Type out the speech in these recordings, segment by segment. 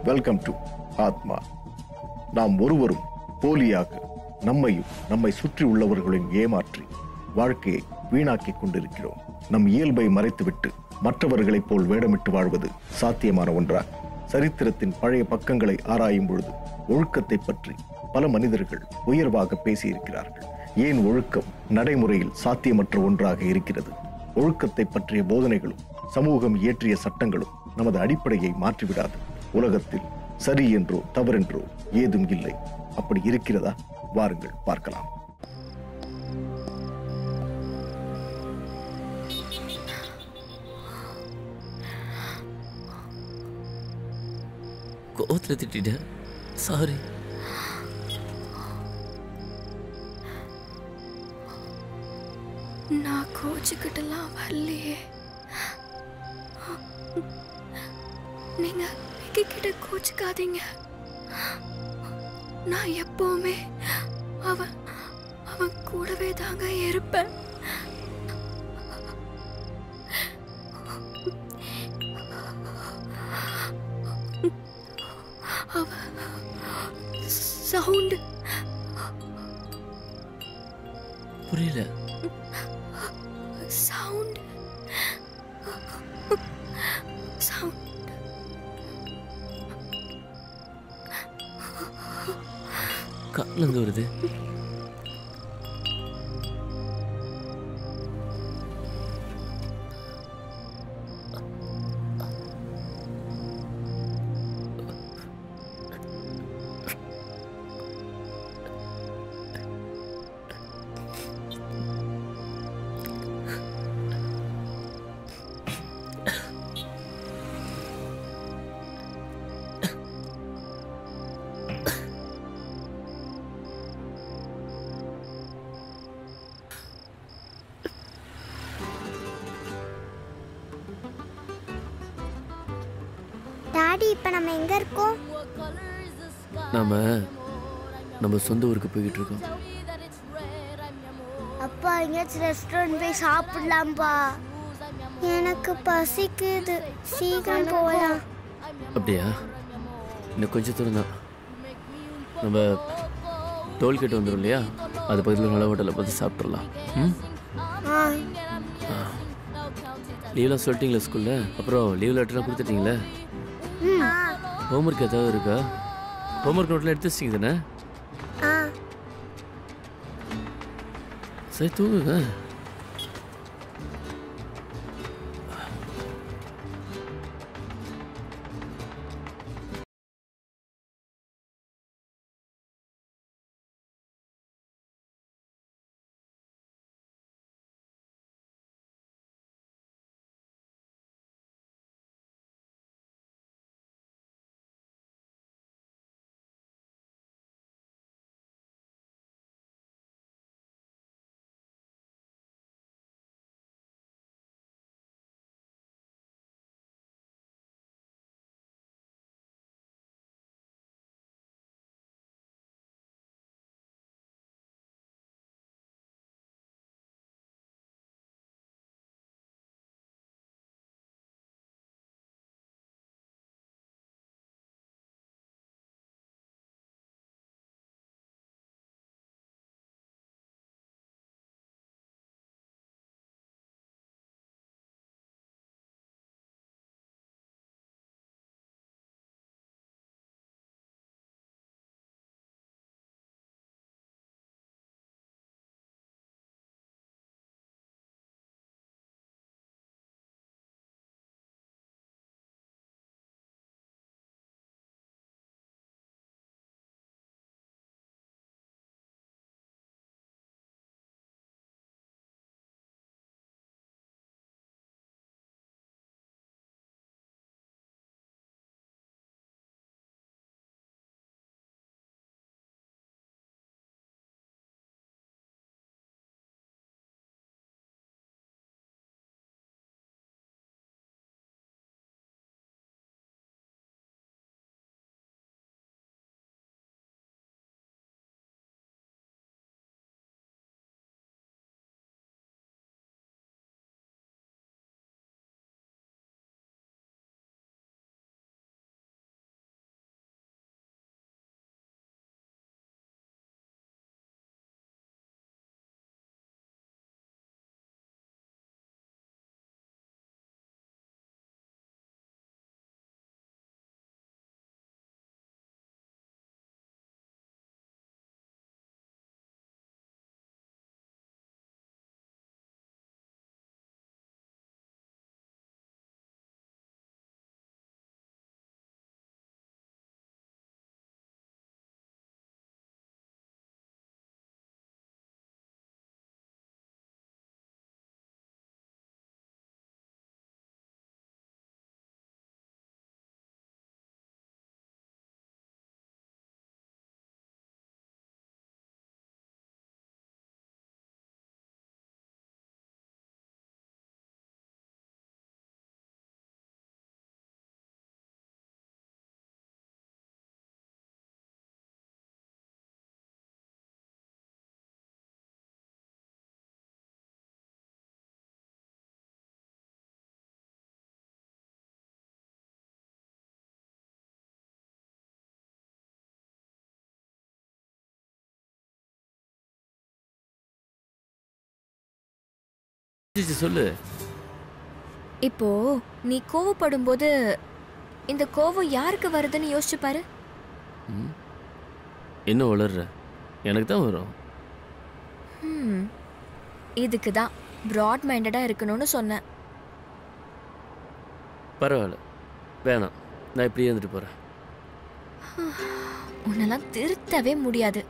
Welcome to ஆத்மா நாம் ஒருவரும் போலியாக நம்மையும் நம்மை சுற்றி உள்ளவர்களையும் ஏமாற்றி வாழ்க்கையை வீணாக்கிக் கொண்டிருக்கிறோம் நம் இயல்பை மறைத்துவிட்டு மற்றவர்களைப் போல் வேடமிட்டு வாழ்வது சாத்தியமான ஒன்றா சரித்திரத்தின் பழைய பக்கங்களை ஆராயும் பொழுது ஒழுக்கத்தை பற்றி பல மனிதர்கள் உயர்வாக பேசியிருக்கிறார்கள் ஏன் ஒழுக்கம் நடைமுறையில் சாத்தியமற்ற ஒன்றாக இருக்கிறது ஒழுக்கத்தை பற்றிய போதனைகளும் சமூகம் இயற்றிய சட்டங்களும் நமது அடிப்படையை மாற்றிவிடாது உலகத்தில் சரி என்றோ தவறென்றோ ஏதும் இல்லை அப்படி இருக்கிறதா வாருங்கள் பார்க்கலாம் கோவத்தில் திட்டிட்டேன் சாரி நான் கோச்சுக்கிட்டலாம் வரலையே நீங்க விக்கி கிட்ட கோச்சுக்காதீங்க நான் எப்பவுமே அவன் அவன் கூடவே தாங்க இருப்பேன் அவன் சவுண்ட் புரியல சவுண்ட் சவுண்ட் காலில் இருந்து வருது டாடி இப்போ நம்ம எங்கே இருக்கோம் நாம நம்ம சொந்த ஊருக்கு போய்கிட்டு இருக்கோம் அப்பா எங்கேயாச்சும் ரெஸ்டாரண்ட் போய் சாப்பிடலாம்ப்பா எனக்கு பசிக்குது சீக்கிரம் போகலாம் அப்படியா இன்னும் கொஞ்சம் தூரம் தான் நம்ம டோல்கேட் வந்துடும் இல்லையா அது பக்கத்தில் நல்ல ஹோட்டலில் பார்த்து சாப்பிட்றலாம் ம் ஆ லீவ்லாம் சொல்லிட்டீங்களா ஸ்கூலில் அப்புறம் லீவ் லெட்டர்லாம் கொடுத்துட்டீங்களே ஹோம்ஒர்க் ஏதாவது இருக்கா ஹோம்ஒர்க் நோட்லாம் எடுத்து வச்சிங்க தானே ஆ சரி தூங்குங்க யோசிச்சு சொல்லு இப்போ நீ கோவப்படும் போது இந்த கோவம் யாருக்கு வருதுன்னு யோசிச்சு பாரு ம். என்ன வளர்ற எனக்கு தான் வரும் ம் இதுக்கு தான் ப்ராட் மைண்டடா இருக்கணும்னு சொன்னேன் பரவாயில்ல வேணாம் நான் இப்படியே இருந்துட்டு போகிறேன் உன்னெல்லாம் திருத்தவே முடியாது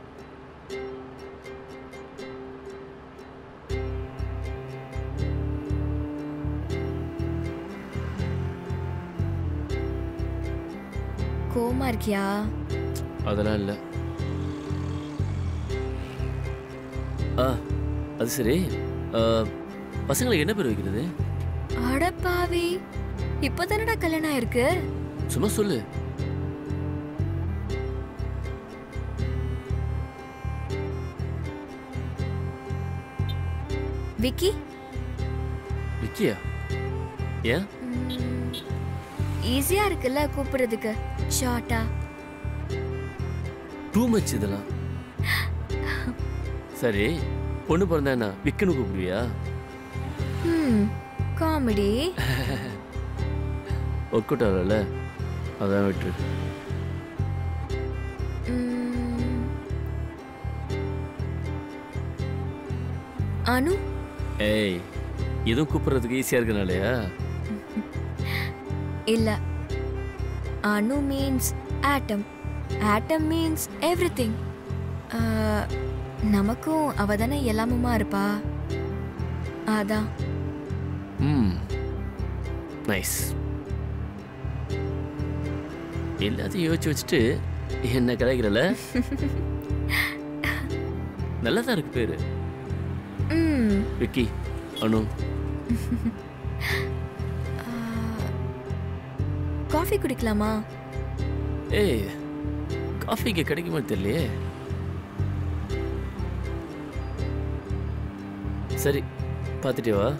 கோமா இருக்கியா அதெல்லாம் இல்லை ஆ அது சரி ஆ, பசங்களுக்கு என்ன பேர் வைக்கிறது அட பாவி இப்போதானடா கல்யாணம் ஆயிருக்கு சும்மா சொல்லு விக்கி விக்கியா ஏன் ஈஸியா இருக்குல்ல கூப்பிடுறதுக்கு ஷார்ட்டா டூ மச் இதெல்லாம் சரி பொண்ணு பிறந்தா என்ன விக்குன்னு கூப்பிடுவியா ம் காமெடி ஒர்க் அவுட் ஆகல அதான் விட்டுரு ம். அனு ஏய் எதுவும் கூப்பிடுறதுக்கு ஈஸியாக இருக்கனாலயா இல்ல அணு மீன்ஸ் ஆட்டம் ஆட்டம் மீன்ஸ் எவ்ரி திங் நமக்கும் அவ தானே எல்லாமுமா இருப்பா அதான் ம் நைஸ் எல்லாத்தையும் யோசிச்சு வச்சுட்டு என்ன கிடைக்கிறல நல்லா தான் இருக்கு பேரு ம் விக்கி அனு காஃபி குடிக்கலாமா ஏய் காஃபிக்கு கிடைக்குமா தெரியலையே சரி பார்த்துட்டே வா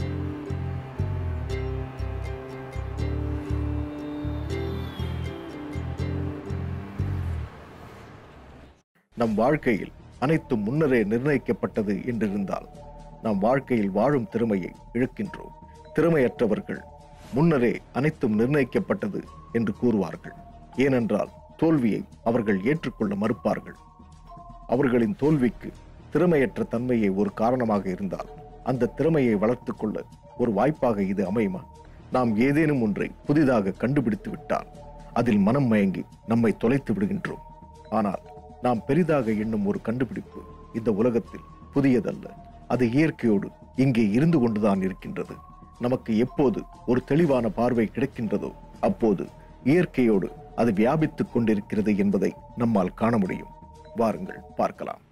நம் வாழ்க்கையில் அனைத்தும் முன்னரே நிர்ணயிக்கப்பட்டது என்றிருந்தால் நாம் வாழ்க்கையில் வாழும் திறமையை இழக்கின்றோம் திறமையற்றவர்கள் முன்னரே அனைத்தும் நிர்ணயிக்கப்பட்டது என்று கூறுவார்கள் ஏனென்றால் தோல்வியை அவர்கள் ஏற்றுக்கொள்ள மறுப்பார்கள் அவர்களின் தோல்விக்கு திறமையற்ற தன்மையை ஒரு காரணமாக இருந்தால் அந்த திறமையை வளர்த்துக் கொள்ள ஒரு வாய்ப்பாக இது அமையுமா நாம் ஏதேனும் ஒன்றை புதிதாக கண்டுபிடித்து விட்டால் அதில் மனம் மயங்கி நம்மை தொலைத்து விடுகின்றோம் ஆனால் நாம் பெரிதாக எண்ணும் ஒரு கண்டுபிடிப்பு இந்த உலகத்தில் புதியதல்ல அது இயற்கையோடு இங்கே இருந்து கொண்டுதான் இருக்கின்றது நமக்கு எப்போது ஒரு தெளிவான பார்வை கிடைக்கின்றதோ அப்போது இயற்கையோடு அது வியாபித்துக் கொண்டிருக்கிறது என்பதை நம்மால் காண முடியும் வாருங்கள் பார்க்கலாம்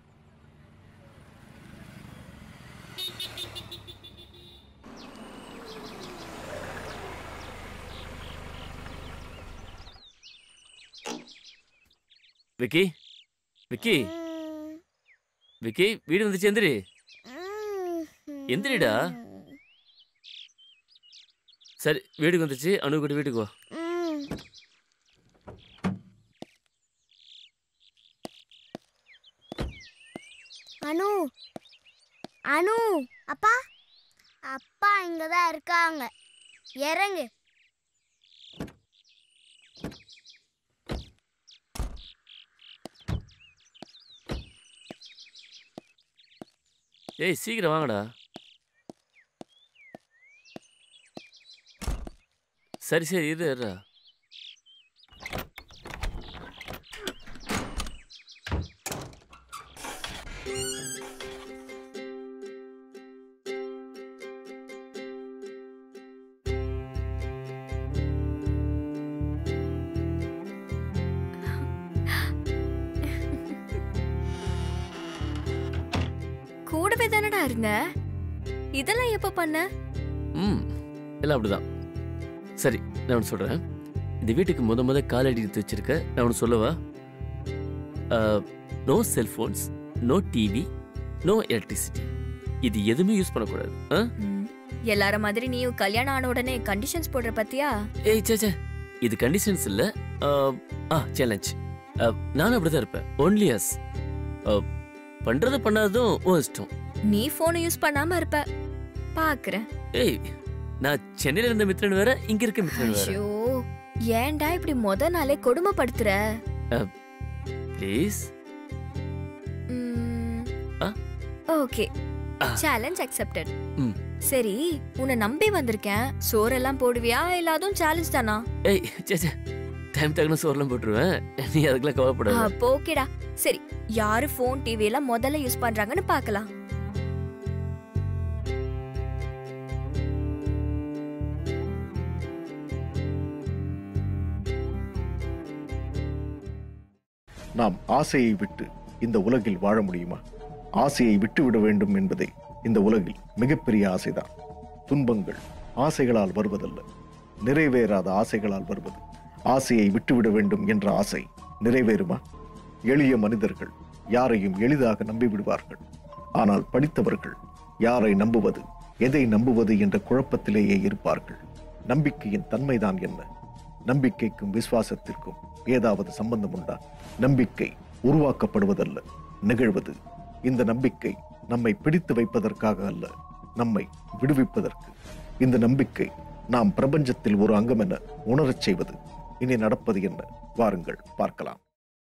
விக்கி விக்கி விக்கி வீடு வந்துச்சு எந்திரி எந்திரிடா சரி வீட்டுக்கு வந்துச்சு அனு கூட வீட்டுக்கு வா அனு அனு அப்பா அப்பா இங்க தான் இருக்காங்க இறங்கு ஏய் சீக்கிரம் வாங்கடா சரி சரி இரு இருடா கூடவே தானடா இருந்த இதெல்லாம் எப்ப பண்ண ம் எல்லாம் அப்படிதான் சரி நான் ஒன்று சொல்கிறேன் இந்த வீட்டுக்கு முத முத காலடி எடுத்து வச்சிருக்க நான் ஒன்று சொல்லவா no cellphones no TV no electricity இது எதுவுமே யூஸ் பண்ணக்கூடாது ஆ ம். எல்லார மாதிரி நீயும் கல்யாணம் ஆன உடனே கண்டிஷன்ஸ் போடுற பத்தியா ஏய் சே சே இது கண்டிஷன்ஸ் இல்லை ஆ சேலஞ்ச் நானும் அப்படி தான் இருப்பேன் ஒன்லி அஸ் பண்ணுறது பண்ணாததும் உன் இஷ்டம் நீ போனை யூஸ் பண்ணாம இருப்ப பாக்குறேன் ஏய் நான் சென்னையில இருந்த மித்ரன் வேற இங்க இருக்க மித்ரன் வேற ஐயோ ஏன்டா இப்படி முத நாளே கொடுமைப்படுத்துற ப்ளீஸ் ஆ? ஓகே ஆ. சேலஞ்ச் அக்செப்டட் ம். சரி உன்னை நம்பி வந்திருக்கேன் சோறெல்லாம் போடுவியா இல்ல அதுவும் சேலஞ்ச் தானா ஏய் சே சே டைம் தகுந்த சோர்லாம் போட்டுருவேன் நீ அதுக்கெல்லாம் கவலைப்படாத அப்போ ஓகேடா சரி யாரு ஃபோன் டிவி எல்லாம் முதல்ல யூஸ் பண்றாங்கன்னு பார்க்கலாம் நாம் ஆசையை விட்டு இந்த உலகில் வாழ முடியுமா ஆசையை விட்டு விட வேண்டும் என்பதே இந்த உலகில் மிகப்பெரிய ஆசைதான் துன்பங்கள் ஆசைகளால் வருவதல்ல நிறைவேறாத ஆசைகளால் வருவது ஆசையை விட்டுவிட வேண்டும் என்ற ஆசை நிறைவேறுமா எளிய மனிதர்கள் யாரையும் எளிதாக நம்பிவிடுவார்கள் ஆனால் படித்தவர்கள் யாரை நம்புவது எதை நம்புவது என்ற குழப்பத்திலேயே இருப்பார்கள் நம்பிக்கையின் தன்மைதான் என்ன நம்பிக்கைக்கும் விசுவாசத்திற்கும் ஏதாவது சம்பந்தம் உண்டா நம்பிக்கை உருவாக்கப்படுவதல்ல நிகழ்வது இந்த நம்பிக்கை நம்மை பிடித்து வைப்பதற்காக அல்ல நம்மை விடுவிப்பதற்கு இந்த நம்பிக்கை நாம் பிரபஞ்சத்தில் ஒரு அங்கம் என உணரச் செய்வது இனி நடப்பது என்ன வாருங்கள் பார்க்கலாம்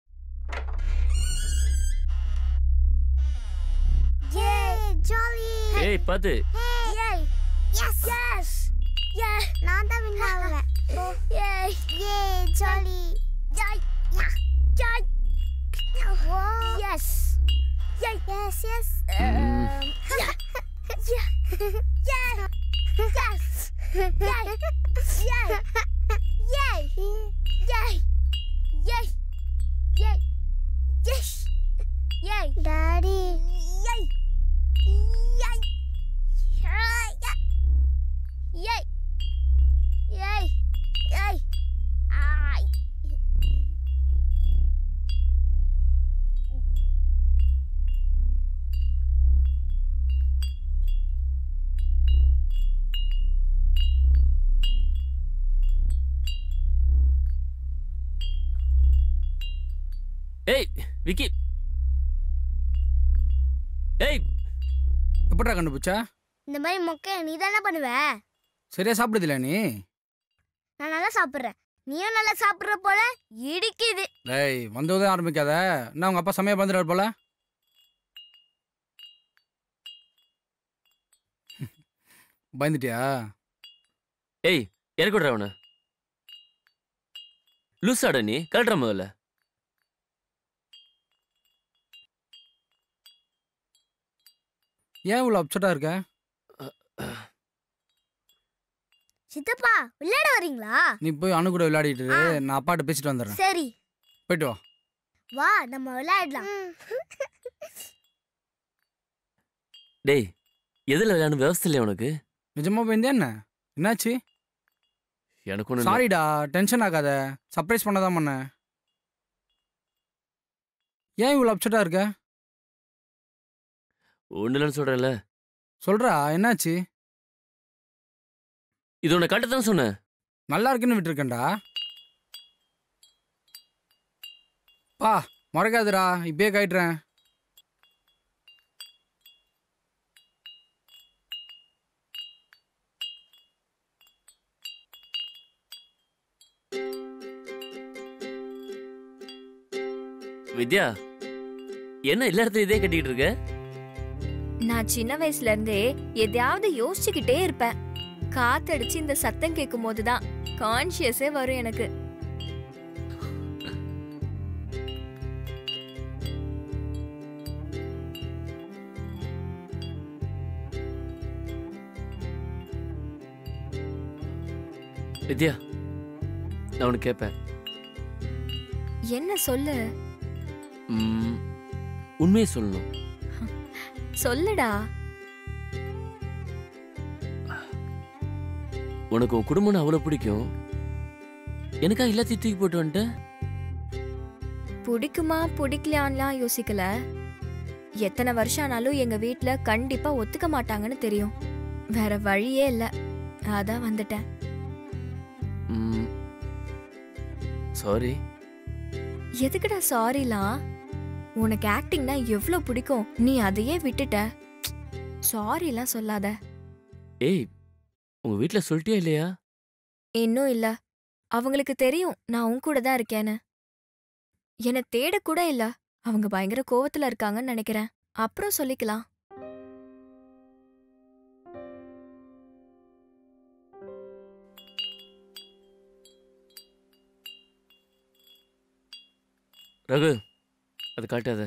Yay, jolly! ஏய் பாத்து Yay! Yes! Yes! Yeah! நான் தான் win ஆகுவேன். Yay! Yay, jolly! Yay! Yeah! Yay! Whoa! Yes! Yay! Yes, yes! Um, yeah! Yeah! Yeah! Yes! Yay! Yay! Yay! Yay! Yay! Yay! Yes! Yay! Daddy! Yay! Yay! Yay! Yay! Yay! Ay! ஏய் விக்கி ஏய் எப்படா கண்டுபிடிச்சா இந்த மாதிரி மொக்கைய நீ தானே பண்ணுவ சரியா சாப்பிடுதில்ல நீ நான் நல்லா சாப்பிடுறேன் நீயும் நல்லா சாப்பிடுற போல இடிக்குது டேய் வந்ததும் ஆரம்பிக்காத என்ன உங்க அப்பா சமயம் வந்துடுறாரு போல பயந்துட்டியா ஏய் எனக்கு விடுற அவனை லூசாட நீ கலட்டுற முதல்ல ஏன் இவ்வளோ அப்செட்டாக இருக்க சித்தப்பா விளையாட வரீங்களா நீ போய் அணு கூட விளையாடிட்டு இரு, நான் அப்பாட்ட பேசிட்டு வந்துடுறேன் சரி போயிட்டு வா வா நம்ம விளையாடலாம் டேய் எதுல விளையாடணும் விவசாய இல்லையா உனக்கு நிஜமா போயிருந்தே என்ன என்னாச்சு எனக்கு ஒன்று சாரிடா டென்ஷன் ஆகாத சர்ப்ரைஸ் பண்ண தான் பண்ணேன் ஏன் இவ்வளோ அப்செட்டாக இருக்க ஒன்றும் இல்லைன்னு சொல்கிறேன்ல சொல்றா என்னாச்சு இது உன்னை கட்டத்தான் சொன்னேன் நல்லா இருக்குன்னு விட்டுருக்கேன்டா பா மறக்காதுடா இப்பயே காயிட்டுறேன் வித்யா என்ன எல்லா இடத்துலையும் இதே கட்டிக்கிட்டு இருக்க நான் சின்ன வயசுல இருந்தே எதையாவது யோசிச்சுக்கிட்டே இருப்பேன் காத்தடிச்சு இந்த சத்தம் கேட்கும் போதுதான் கான்சியஸே வரும் எனக்கு வித்யா நான் உனக்கு கேட்பேன் என்ன சொல்லு ம், உண்மையை சொல்லணும் சொல்லுடா உனக்கு உன் குடும்பம்னு அவ்வளோ பிடிக்கும் எனக்கா எல்லாத்தையும் தூக்கி போட்டு வந்துட்டேன் பிடிக்குமா பிடிக்கலான்லாம் யோசிக்கல எத்தனை வருஷம் ஆனாலும் எங்க வீட்ல கண்டிப்பா ஒத்துக்க மாட்டாங்கன்னு தெரியும் வேற வழியே இல்ல அதான் வந்துட்டேன் சாரி எதுக்குடா சாரிலாம் உனக்கு ஆக்டிங்னா எவ்வளோ பிடிக்கும் நீ அதையே விட்டுட்ட சாரிலாம் சொல்லாத ஏய் உங்க வீட்ல சொல்லிட்டியா இல்லையா இன்னும் இல்ல அவங்களுக்கு தெரியும் நான் உன் கூட தான் இருக்கேன்னு என்னை தேட கூட இல்ல அவங்க பயங்கர கோவத்துல இருக்காங்கன்னு நினைக்கிறேன் அப்புறம் சொல்லிக்கலாம் ரகு அது காட்டாத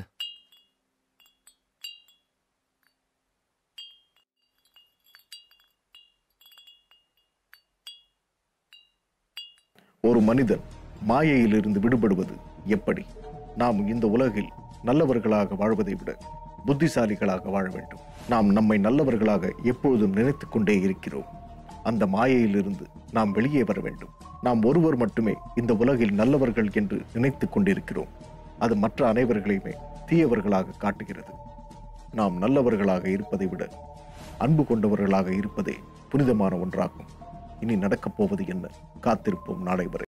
ஒரு மனிதன் மாயையிலிருந்து விடுபடுவது எப்படி நாம் இந்த உலகில் நல்லவர்களாக வாழ்வதை விட புத்திசாலிகளாக வாழ வேண்டும் நாம் நம்மை நல்லவர்களாக எப்பொழுதும் நினைத்துக் கொண்டே இருக்கிறோம் அந்த மாயையிலிருந்து நாம் வெளியே வர வேண்டும் நாம் ஒருவர் மட்டுமே இந்த உலகில் நல்லவர்கள் என்று நினைத்துக் கொண்டிருக்கிறோம் அது மற்ற அனைவர்களையுமே தீயவர்களாக காட்டுகிறது நாம் நல்லவர்களாக இருப்பதை விட அன்பு கொண்டவர்களாக இருப்பதே புனிதமான ஒன்றாகும் இனி நடக்கப் போவது என்ன காத்திருப்போம் நாளை வரை